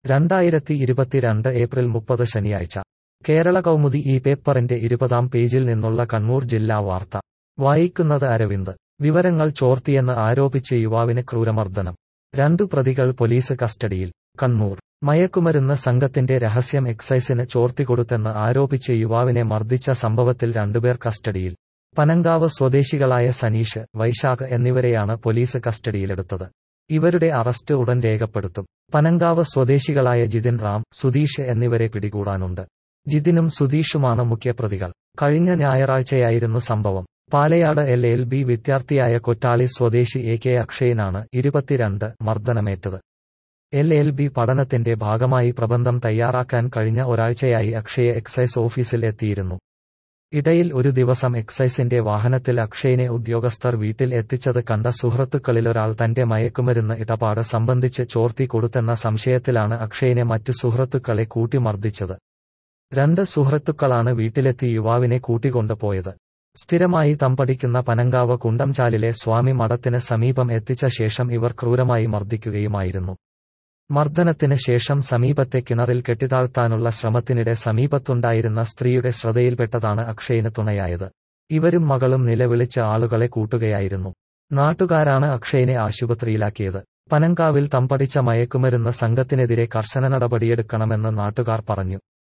രണ്ടായിരത്തി ഇരുപത്തിരണ്ട് ഏപ്രിൽ മുപ്പത് ശനിയാഴ്ച കേരള കൗമുദി ഈ പേപ്പറിന്റെ ഇരുപതാം പേജിൽ നിന്നുള്ള കണ്ണൂർ ജില്ലാ വാർത്ത വായിക്കുന്നത് അരവിന്ദ് വിവരങ്ങൾ ചോർത്തിയെന്ന് ആരോപിച്ച് യുവാവിന് ക്രൂരമർദ്ദനം രണ്ടു പ്രതികൾ പോലീസ് കസ്റ്റഡിയിൽ കണ്ണൂർ മയക്കുമരുന്ന് സംഘത്തിന്റെ രഹസ്യം എക്സൈസിന് ചോർത്തിക്കൊടുത്തെന്ന് ആരോപിച്ച് യുവാവിനെ മർദ്ദിച്ച സംഭവത്തിൽ രണ്ടുപേർ കസ്റ്റഡിയിൽ പനങ്കാവ് സ്വദേശികളായ സനീഷ് വൈശാഖ് എന്നിവരെയാണ് പോലീസ് കസ്റ്റഡിയിലെടുത്തത് ഇവരുടെ അറസ്റ്റ് ഉടൻ രേഖപ്പെടുത്തും പനങ്കാവ് സ്വദേശികളായ ജിതിൻ റാം സുധീഷ് എന്നിവരെ പിടികൂടാനുണ്ട് ജിതിനും സുധീഷുമാണ് മുഖ്യപ്രതികൾ കഴിഞ്ഞ ഞായറാഴ്ചയായിരുന്നു സംഭവം പാലയാട് എൽ എൽ ബി വിദ്യാർത്ഥിയായ കൊറ്റാളി സ്വദേശി എ കെ അക്ഷയനാണ് ഇരുപത്തിരണ്ട് മർദ്ദനമേറ്റത് എൽ എൽ ബി പഠനത്തിന്റെ ഭാഗമായി പ്രബന്ധം തയ്യാറാക്കാൻ കഴിഞ്ഞ ഒരാഴ്ചയായി അക്ഷയെ എക്സൈസ് ഓഫീസിൽ എത്തിയിരുന്നു ഇടയിൽ ഒരു ദിവസം എക്സൈസിന്റെ വാഹനത്തിൽ അക്ഷയനെ ഉദ്യോഗസ്ഥർ വീട്ടിൽ എത്തിച്ചത് കണ്ട സുഹൃത്തുക്കളിലൊരാൾ തന്റെ മയക്കുമരുന്ന് ഇടപാട് സംബന്ധിച്ച് ചോർത്തി കൊടുത്തെന്ന സംശയത്തിലാണ് അക്ഷയനെ മറ്റു സുഹൃത്തുക്കളെ കൂട്ടിമർദ്ദിച്ചത് രണ്ട് സുഹൃത്തുക്കളാണ് വീട്ടിലെത്തി യുവാവിനെ കൂട്ടിക്കൊണ്ടുപോയത് സ്ഥിരമായി തമ്പടിക്കുന്ന പനങ്കാവ് കുണ്ടംചാലിലെ സ്വാമി മഠത്തിന് സമീപം എത്തിച്ച ശേഷം ഇവർ ക്രൂരമായി മർദ്ദിക്കുകയുമായിരുന്നു മർദ്ദനത്തിന് ശേഷം സമീപത്തെ കിണറിൽ കെട്ടിത്താഴ്ത്താനുള്ള ശ്രമത്തിനിടെ സമീപത്തുണ്ടായിരുന്ന സ്ത്രീയുടെ ശ്രദ്ധയിൽപ്പെട്ടതാണ് അക്ഷയന് തുണയായത് ഇവരും മകളും നിലവിളിച്ച് ആളുകളെ കൂട്ടുകയായിരുന്നു നാട്ടുകാരാണ് അക്ഷയനെ ആശുപത്രിയിലാക്കിയത് പനങ്കാവിൽ തമ്പടിച്ച മയക്കുമരുന്ന് സംഘത്തിനെതിരെ കർശന നടപടിയെടുക്കണമെന്ന് നാട്ടുകാർ പറഞ്ഞു